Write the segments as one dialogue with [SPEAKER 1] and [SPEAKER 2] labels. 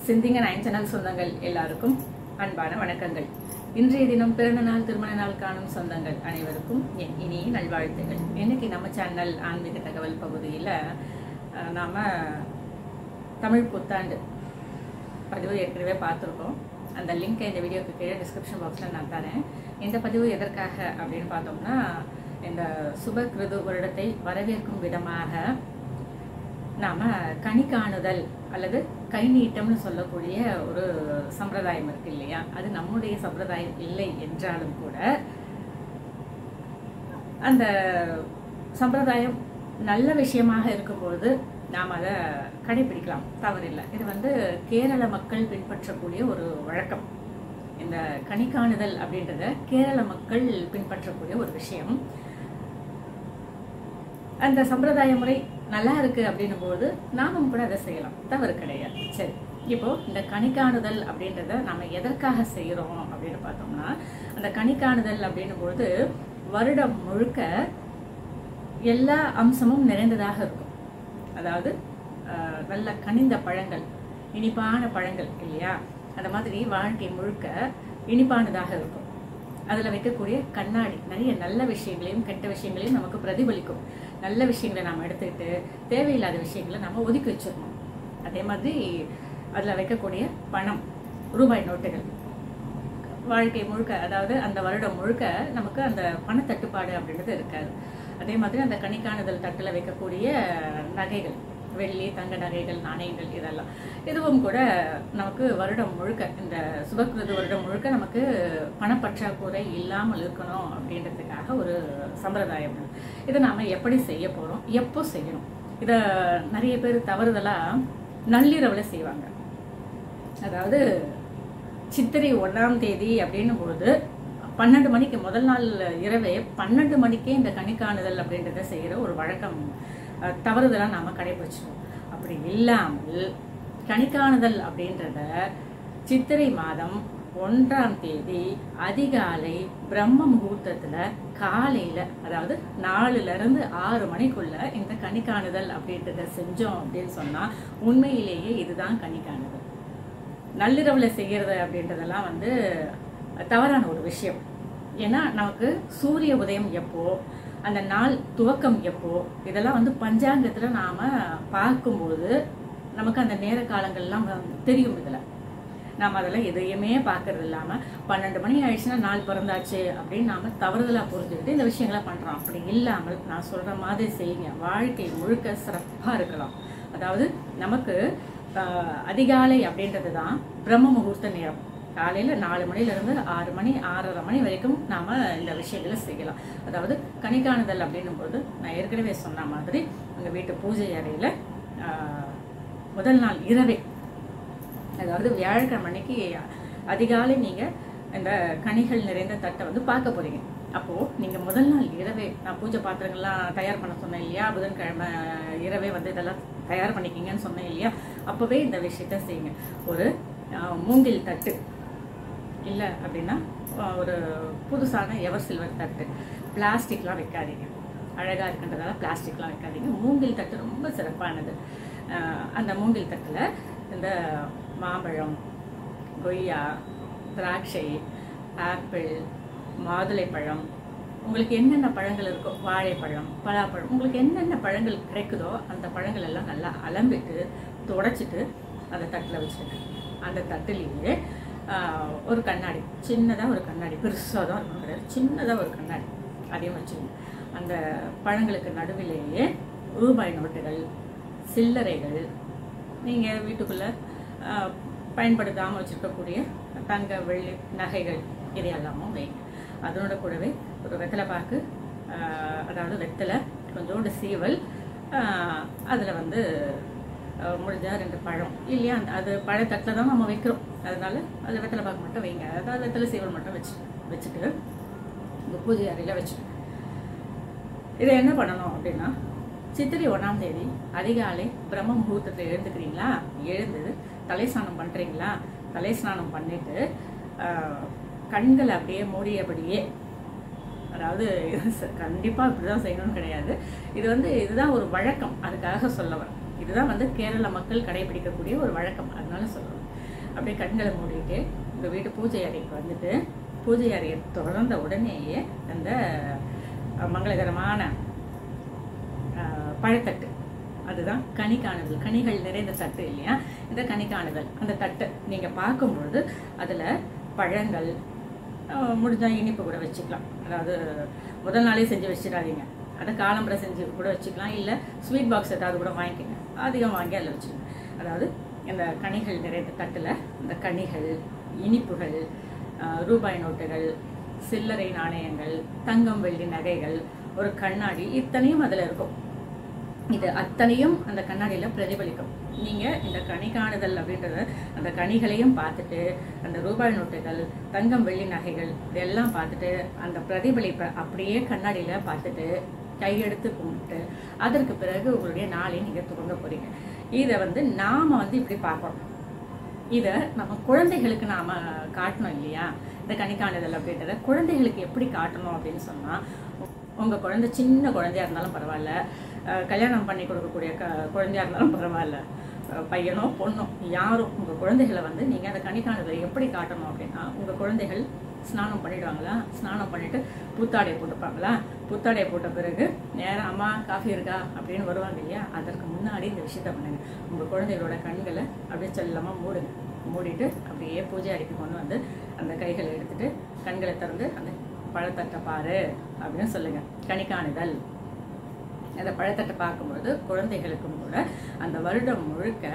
[SPEAKER 1] சிந்திங்க nine channel சொந்தங்கள் எல்லாருக்கும் அன்பான வணக்கங்கள் இன்றைய தினம் பிறந்த நாள் திருமண நாள் காணும் சொந்தங்கள் அனைவருக்கும் என் இனிய நல்வாழ்த்துகள் இன்னைக்கு நம்ம சேனல் ஆன்மீக தகவல் பகுதியில் நாம் தமிழ் புத்தாண்டு பதிவு ஏற்கனவே பார்த்துருக்கோம் அந்த லிங்க்கை இந்த வீடியோக்கு கீழே டிஸ்கிரிப்ஷன் பாக்ஸில் நான் தரேன் இந்த பதிவு எதற்காக அப்படின்னு பார்த்தோம்னா இந்த சுப கிருது வருடத்தை வரவேற்கும் விதமாக நாம கனி காணுதல் அல்லது கை நீட்டம்னு சொல்லக்கூடிய ஒரு சம்பிரதாயம் இருக்கு இல்லையா அது நம்முடைய சம்பிரதாயம் இல்லை என்றாலும் கூட அந்த சம்பிரதாயம் நல்ல விஷயமாக இருக்கும்பொழுது நாம் அதை கடைபிடிக்கலாம் தவறில்லை இது வந்து கேரள மக்கள் பின்பற்றக்கூடிய ஒரு வழக்கம் இந்த கனி காணுதல் அப்படின்றத கேரள மக்கள் பின்பற்றக்கூடிய ஒரு விஷயம் அந்த சம்பிரதாய முறை நல்லா இருக்கு அப்படின்னும் போது நாமும் கூட அதை செய்யலாம் தவறு கிடையாது சரி இப்போ இந்த கணிக்காணுதல் அப்படின்றத நம்ம எதற்காக செய்யறோம் அப்படின்னு பார்த்தோம்னா அந்த கணிக்காணுதல் அப்படின்னும் பொழுது வருடம் முழுக்க எல்லா அம்சமும் நிறைந்ததாக இருக்கும் அதாவது ஆஹ், நல்ல கனிந்த பழங்கள் இனிப்பான பழங்கள் இல்லையா அந்த மாதிரி வாழ்க்கை முழுக்க இனிப்பானதாக இருக்கும் அதில் வைக்கக்கூடிய கண்ணாடி நிறைய நல்ல விஷயங்களையும் கெட்ட விஷயங்களையும் நமக்கு பிரதிபலிக்கும் நல்ல விஷயங்களை நாம் எடுத்துக்கிட்டு தேவையில்லாத விஷயங்களை நம்ம ஒதுக்கி வச்சிடணும் அதே மாதிரி அதில் வைக்கக்கூடிய பணம் ரூபாய் நோட்டுகள் வாழ்க்கை முழுக்க அதாவது அந்த வருடம் முழுக்க நமக்கு அந்த பணத்தட்டுப்பாடு அப்படின்றது இருக்காது அதே மாதிரி அந்த கணிக்காணுதல் தட்டில் வைக்கக்கூடிய நகைகள் வெள்ளி தங்க நகைகள் நாணயங்கள் இதெல்லாம் இதுவும் கூட நமக்கு வருடம் முழுக்க இந்த சுபக்கிருது வருடம் முழுக்க நமக்கு பணப்பற்றாக்குறை இல்லாமல் இருக்கணும் அப்படின்றதுக்காக ஒரு சம்பிரதாயம் இது. இதை நாம் எப்படி செய்ய போகிறோம் எப்போ செய்யணும் இதை நிறைய பேர் தவறுதலாக நள்ளிரவில் செய்வாங்க அதாவது சித்திரை ஒன்றாம் தேதி அப்படின்னும் பொழுது பன்னெண்டு மணிக்கு முதல் நாள் இரவே பன்னெண்டு மணிக்கே இந்த கணிக்காணுதல் அப்படின்றத செய்கிற ஒரு வழக்கம் அஹ், தவறுதலா நாம கடைபிடிச்சிடும் அப்படி இல்லாமல் கணிக்காணுதல் அப்படின்றத சித்திரை மாதம் ஒன்றாம் தேதி அதிகாலை பிரம்ம முகூர்த்தத்துல காலையில அதாவது நாலுல இருந்து ஆறு மணிக்குள்ள இந்த கணிக்காணுதல் அப்படின்றத செஞ்சோம் அப்படின்னு சொன்னா உண்மையிலேயே இதுதான் கணிக்காணுதல் நள்ளிரவுல செய்யறது அப்படின்றதெல்லாம் வந்து தவறான ஒரு விஷயம் ஏன்னா நமக்கு சூரிய உதயம் எப்போ அந்த நாள் துவக்கம் எப்போ இதெல்லாம் வந்து பஞ்சாங்கத்துல நாம பார்க்கும்போது நமக்கு அந்த நேர காலங்கள்லாம் வந்து தெரியும் இதுல நாம அதெல்லாம் எதையுமே பார்க்கறது இல்லாம பன்னெண்டு மணி ஆயிடுச்சுன்னா நாள் பிறந்தாச்சு அப்படின்னு நாம தவறுதலா புரிஞ்சுக்கிட்டு இந்த விஷயங்களை பண்றோம் அப்படி இல்லாமல் நான் சொல்ற மாதிரி செய்யுங்க வாழ்க்கை முழுக்க சிறப்பா இருக்கலாம் அதாவது நமக்கு ஆஹ், அதிகாலை அப்படின்றது தான் பிரம்ம முகூர்த்த நேரம் காலையில நாலு மணில இருந்து ஆறு மணி ஆறரை மணி வரைக்கும் நாம இந்த விஷயங்களை செய்யலாம் அதாவது கணிக்காணுதல் அப்படின்னும் போது நான் ஏற்கனவே சொன்ன மாதிரி உங்க வீட்டு பூஜை அறையில ஆஹ், முதல் நாள் இரவே அதாவது வியாழக்கிழமை அன்னைக்கு அதிகாலை நீங்க இந்த கனிகள் நிறைந்த தட்டை வந்து பார்க்க போறீங்க அப்போ நீங்க முதல் நாள் இரவே நான் பூஜை பாத்திரங்கள்லாம் தயார் பண்ண சொன்னேன் இல்லையா புதன்கிழமை இரவே வந்து இதெல்லாம் தயார் பண்ணிக்கிங்கன்னு சொன்னேன் இல்லையா அப்பவே இந்த விஷயத்த செய்யுங்க ஒரு ஆஹ், மூங்கில் தட்டு இல்லை அப்படின்னா ஆஹ், ஒரு புதுசான எவர் சில்வர் தட்டு பிளாஸ்டிக்லாம் வைக்காதீங்க அழகாக இருக்கின்றதால பிளாஸ்டிக்லாம் வைக்காதீங்க மூங்கில் தட்டு ரொம்ப சிறப்பானது ஆஹ், அந்த மூங்கில் தட்டில் இந்த மாம்பழம் கொய்யா திராட்சை ஆப்பிள் மாதுளைப்பழம் உங்களுக்கு என்னென்ன பழங்கள் இருக்கோ வாழைப்பழம் பலாப்பழம் உங்களுக்கு என்னென்ன பழங்கள் கிடைக்குதோ அந்த பழங்கள் எல்லாம் நல்லா அலம்பிட்டு துடைச்சிட்டு அந்த தட்டில் வச்சுருங்க அந்த தட்டுலேயே ஆஹ், ஒரு கண்ணாடி சின்னதாக ஒரு கண்ணாடி பெருசாக தான் இருக்கணும் கிடையாது சின்னதாக ஒரு கண்ணாடி அதையும் வச்சுருங்க அந்த பழங்களுக்கு நடுவிலேயே ரூபாய் நோட்டுகள் சில்லறைகள் நீங்கள் வீட்டுக்குள்ளே பயன்படுத்தாமல் வச்சுருக்கக்கூடிய தங்க வெள்ளி நகைகள் இது எல்லாமும் வைங்க அதனோட கூடவே ஒரு வெத்தலை பாக்கு ஆஹ், அதாவது வெத்தலை கொஞ்சோண்டு சீவல் அதில் வந்து ஆஹ், முடிஞ்சா ரெண்டு பழம் இல்லையா அந்த அது பழத்தட்டில் தான் நம்ம வைக்கிறோம் அதனால அது வெத்தலை பாக்கு மட்டும் வைங்க அதாவது வெத்தலை சீவல் மட்டும் வச்சு வச்சுட்டு இந்த பூஜை அறையில் வச்சுட்டு இதை என்ன பண்ணணும் அப்படின்னா சித்திரை ஒன்றாம் தேதி அதிகாலை பிரம்ம முகூர்த்தத்தில் எழுந்துக்கிறீங்களா எழுந்து தலை ஸ்நானம் பண்ணுறீங்களா தலை ஸ்நானம் பண்ணிட்டு ஆஹ், கண்களை அப்படியே மூடியபடியே அதாவது இது ச- கண்டிப்பா இப்படிதான் செய்யணும்னு கிடையாது இது வந்து இதுதான் ஒரு வழக்கம் அதுக்காக சொல்ல வரேன் இதுதான் வந்து கேரள மக்கள் கடைபிடிக்கக்கூடிய ஒரு வழக்கம் அதனால சொல்லுவேன் அப்படியே கண்களை மூடிட்டு உங்க வீட்டு பூஜை அறைக்கு வந்துட்டு பூஜை அறையை திறந்த உடனேயே அந்த அஹ், மங்களகரமான அஹ், பழத்தட்டு அதுதான் கனி காணுதல் கனிகள் நிறைந்த தட்டு இல்லையா இந்த கனி காணுதல் அந்த தட்டை நீங்க பார்க்கும்பொழுது அதுல பழங்கள் அஹ், முடிஞ்சா இனிப்பு கூட வச்சுக்கலாம் அதாவது முதல் நாளே செஞ்சு வச்சிடாதீங்க அதை காலம்பரை செஞ்சு கூட வச்சுக்கலாம் இல்லை ஸ்வீட் பாக்ஸ் ஏதாவது கூட வாங்கிக்கோங்க அதிகம் வாங்கி அதில் வச்சுக்கோங்க அதாவது இந்த கனிகள் நிறைந்த தட்டில் இந்த கனிகள் இனிப்புகள் அஹ், ரூபாய் நோட்டுகள் சில்லறை நாணயங்கள் தங்கம் வெள்ளி நகைகள் ஒரு கண்ணாடி இத்தனையும் அதில் இருக்கும் இது அத்தனையும் அந்த கண்ணாடியில பிரதிபலிக்கும் நீங்க இந்த கனி காணுதல் அப்படின்றத அந்த கனிகளையும் பார்த்துட்டு அந்த ரூபாய் நோட்டுகள் தங்கம் வெள்ளி நகைகள் இதெல்லாம் பார்த்துட்டு அந்த பிரதிபலிப்பை அப்படியே கண்ணாடியில பார்த்துட்டு கையெடுத்து கும்பிட்டு அதற்கு பிறகு உங்களுடைய நாளை நீங்க துவங்க போறீங்க இதை வந்து நாம வந்து இப்படி பார்க்கணும் இதை நம்ம குழந்தைகளுக்கு நாம காட்டணும் இல்லையா இந்த கணிக்காணுதல் அப்படின்றத குழந்தைகளுக்கு எப்படி காட்டணும் அப்படின்னு சொன்னா உங்க குழந்தை சின்ன குழந்தையா இருந்தாலும் பரவாயில்ல அஹ் கல்யாணம் பண்ணி கொடுக்கக்கூடிய க குழந்தையா இருந்தாலும் பரவாயில்ல அஹ் பையனோ பொண்ணோ யாரும் உங்க குழந்தைகளை வந்து நீங்க அந்த கணிக்காணுதலை எப்படி காட்டணும் அப்படின்னா உங்க குழந்தைகள் ஸ்நானம் பண்ணிடுவாங்களா ஸ்நானம் பண்ணிட்டு புத்தாடை போட்டுப்பாங்களா புத்தாடை போட்ட பிறகு நேரா அம்மா காஃபி இருக்கா அப்படின்னு வருவாங்க இல்லையா அதற்கு முன்னாடி இந்த விஷயத்த பண்ணுங்க உங்க குழந்தைகளோட கண்களை அப்படியே செல்லமா மூடுங்க மூடிட்டு அப்படியே பூஜை அறைக்கு கொண்டு வந்து அந்த கைகளை எடுத்துட்டு கண்களை திறந்து அந்த பழத்தட்டை பாரு அப்படின்னு சொல்லுங்க கணிக்காணுதல் அந்த பழத்தட்டை பார்க்கும்பொழுது குழந்தைகளுக்கும் கூட அந்த வருடம் முழுக்க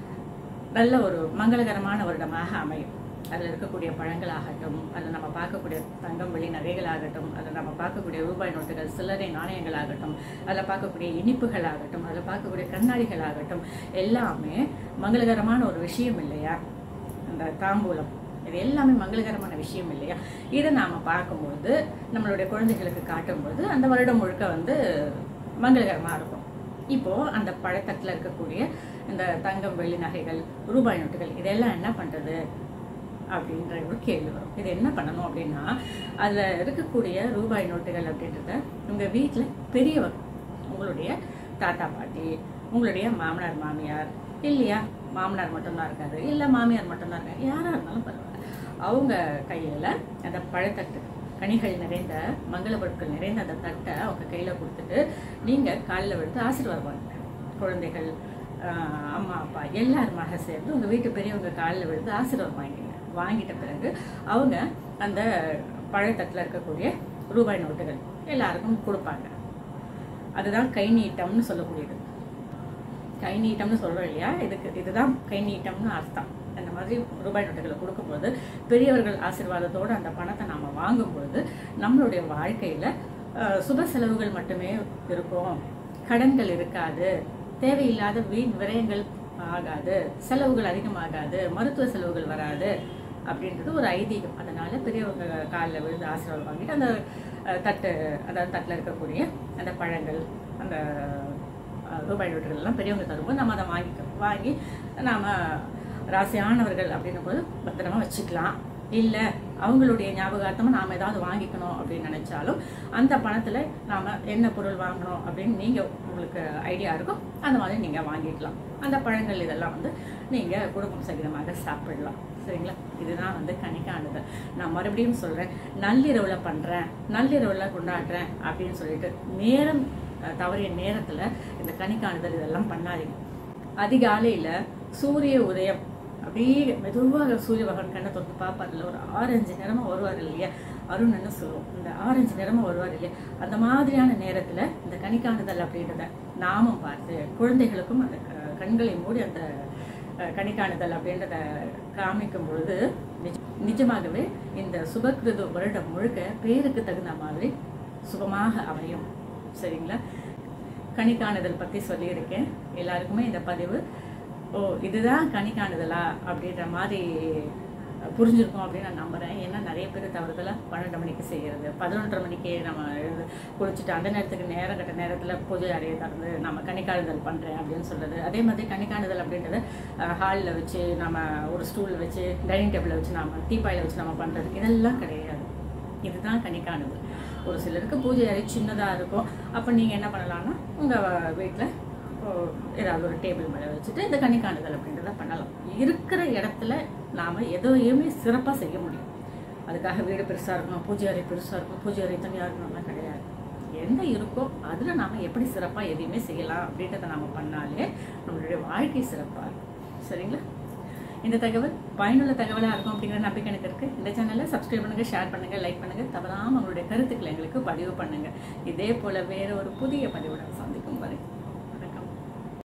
[SPEAKER 1] நல்ல ஒரு மங்களகரமான வருடமாக அமையும் அதில் இருக்கக்கூடிய பழங்களாகட்டும் அதில் நம்ம பார்க்கக்கூடிய தங்கம் வெள்ளி நகைகளாகட்டும் அதில் நம்ம பார்க்கக்கூடிய ரூபாய் நோட்டுகள் சில்லறை நாணயங்களாகட்டும் அதில் பார்க்கக்கூடிய இனிப்புகளாகட்டும் அதில் பார்க்கக்கூடிய கண்ணாடிகளாகட்டும் எல்லாமே மங்களகரமான ஒரு விஷயம் இல்லையா அந்த தாம்பூலம் இது எல்லாமே மங்களகரமான விஷயம் இல்லையா இதை நாம பார்க்கும்போது நம்மளுடைய குழந்தைகளுக்கு காட்டும்போது அந்த வருடம் முழுக்க வந்து மங்களகரமா இருக்கும் இப்போ அந்த பழத்தட்டில் இருக்கக்கூடிய இந்த தங்கம் வெள்ளி நகைகள் ரூபாய் நோட்டுகள் இதெல்லாம் என்ன பண்றது அப்படின்ற ஒரு கேள்வி வரும் இது என்ன பண்ணணும் அப்படின்னா அதுல இருக்கக்கூடிய ரூபாய் நோட்டுகள் அப்படின்றத உங்க வீட்டுல பெரியவர் உங்களுடைய தாத்தா பாட்டி உங்களுடைய மாமனார் மாமியார் இல்லையா மாமனார் மட்டும்தான் இருக்காரு இல்ல மாமியார் மட்டும்தான் இருக்காரு யாரா இருந்தாலும் பரவாயில்ல அவங்க கையில அந்த பழத்தட்டு கனிகள் நிறைந்த மங்கள பொருட்கள் நிறைந்த அந்த தட்டை அவங்க கையில கொடுத்துட்டு நீங்க காலில் விழுந்து ஆசீர்வாதம் பண்ணுங்க குழந்தைகள் ஆஹ் அம்மா அப்பா எல்லாருமாக சேர்ந்து உங்க வீட்டு பெரியவங்க காலில் விழுந்து ஆசீர்வாதம் வாங்கிங்க வாங்கிட்ட பிறகு அவங்க அந்த பழத்தட்டில் இருக்கக்கூடிய ரூபாய் நோட்டுகள் எல்லாருக்கும் கொடுப்பாங்க அதுதான் கை நீட்டம்னு சொல்லக்கூடியது கை நீட்டம்னு சொல்றோம் இல்லையா இதுக்கு இதுதான் கை நீட்டம்னு அர்த்தம் அந்த மாதிரி ரூபாய் நோட்டுகளை கொடுக்கும்போது பெரியவர்கள் ஆசீர்வாதத்தோடு அந்த பணத்தை நாம வாங்கும்பொழுது நம்மளுடைய வாழ்க்கையில அஹ், சுப செலவுகள் மட்டுமே இருக்கும் கடன்கள் இருக்காது தேவையில்லாத வீண் விரயங்கள் ஆகாது செலவுகள் அதிகமாகாது மருத்துவ செலவுகள் வராது அப்படின்றது ஒரு ஐதீகம் அதனால பெரியவங்க காலில் விழுந்து ஆசீர்வாதம் வாங்கிட்டு அந்த அஹ், தட்டு அதாவது தட்டில் இருக்கக்கூடிய அந்த பழங்கள் அந்த அஹ், ரூபாய் நோட்டுகள் எல்லாம் பெரியவங்க தரும்போது நம்ம அதை வாங்கி வாங்கி நாம ராசியானவர்கள் அப்படின்னும் போது பத்திரமா வச்சுக்கலாம் இல்ல அவங்களுடைய ஞாபகார்த்தமா நாம ஏதாவது வாங்கிக்கணும் அப்படின்னு நினைச்சாலும் அந்த பணத்துல நாம என்ன பொருள் வாங்கணும் அப்படின்னு நீங்க உங்களுக்கு ஐடியா இருக்கும் அந்த மாதிரி நீங்க வாங்கிக்கலாம் அந்த பழங்கள் இதெல்லாம் வந்து நீங்க குடும்பம் சகிதமாக சாப்பிடலாம் சரிங்களா இதுதான் வந்து கணிக்கானது நான் மறுபடியும் சொல்றேன் நள்ளிரவுல பண்றேன் நள்ளிரவுல கொண்டாடுறேன் அப்படின்னு சொல்லிட்டு நேரம் அஹ், தவறிய நேரத்துல இந்த கணிக்காணுதல் இதெல்லாம் பண்ணாதீங்க அதிகாலையில சூரிய உதயம் அப்படியே மெதுவாக சூரிய பகவான் கண்ணை தொட்டு பார்ப்பார்ல ஒரு ஆரஞ்சு நிறமா வருவார் இல்லையா அருண்னு சொல்லுவோம் இந்த ஆரஞ்சு நிறமா வருவார் இல்லையா அந்த மாதிரியான நேரத்துல இந்த கணிக்காணுதல் அப்படின்றத நாமும் பார்த்து குழந்தைகளுக்கும் அந்த க- கண்களை மூடி அந்த அஹ், கணிக்காணுதல் அப்படின்றத காமிக்கும் பொழுது நிஜ- நிஜமாகவே இந்த சுபகிருது வருடம் முழுக்க பேருக்கு தகுந்த மாதிரி சுபமாக அமையும் சரிங்களா கணிக்காணுதல் பத்தி சொல்லியிருக்கேன் எல்லாருக்குமே இந்த பதிவு ஓ இதுதான் கணிக்காணுதலா அப்படின்ற மாதிரி புரிஞ்சிருக்கும் அப்படின்னு நான் நம்புறேன் ஏன்னா நிறைய பேர் தவறுதலா பன்னெண்டு மணிக்கு செய்யறது பதினொன்றரை மணிக்கு நம்ம எழுந்து குளிச்சுட்டு அந்த நேரத்துக்கு நேரம் கட்ட நேரத்துல பூஜை அறையை திறந்து நம்ம கணிக்காணுதல் பண்றேன் அப்படின்னு சொல்றது அதே மாதிரி கணிக்காணுதல் அப்படின்றது ஹாலில் வச்சு நம்ம ஒரு ஸ்டூலில் வச்சு டைனிங் டேபிளில் வச்சு நம்ம தீப்பாயில வச்சு நம்ம பண்றது இதெல்லாம் கிடையாது இதுதான் கணிக்காணுதல் ஒரு சிலருக்கு பூஜை அறை சின்னதாக இருக்கும் அப்போ நீங்கள் என்ன பண்ணலாம்னா உங்கள் வீட்டில் ஓ, ஏதாவது ஒரு டேபிள் மேலே வச்சுட்டு இந்த கனி காணுதல் அப்படின்றத பண்ணலாம் இருக்கிற இடத்துல நாம் எதையுமே சிறப்பாக செய்ய முடியும் அதுக்காக வீடு பெருசாக இருக்கணும் பூஜை அறை பெருசாக இருக்கணும் பூஜை அறை தனியாக இருக்கணும்லாம் கிடையாது என்ன இருக்கோ அதில் நாம் எப்படி சிறப்பாக எதையுமே செய்யலாம் அப்படின்றத நாம் பண்ணாலே நம்மளுடைய வாழ்க்கை சிறப்பாக இருக்கும் சரிங்களா இந்த தகவல் பயனுள்ள தகவலாக இருக்கும் அப்படிங்கிற நம்பிக்கை எனக்கு இருக்குது இந்த சேனலை சப்ஸ்கிரைப் பண்ணுங்கள் ஷேர் பண்ணுங்கள் லைக் பண்ணுங்கள் தவறாமல் உங்களுடைய கருத்துக்களை எங்களுக்கு பதிவு பண்ணுங்கள் இதே போல் வேற ஒரு புதிய பதிவுடன் சந்திக்கும் வரை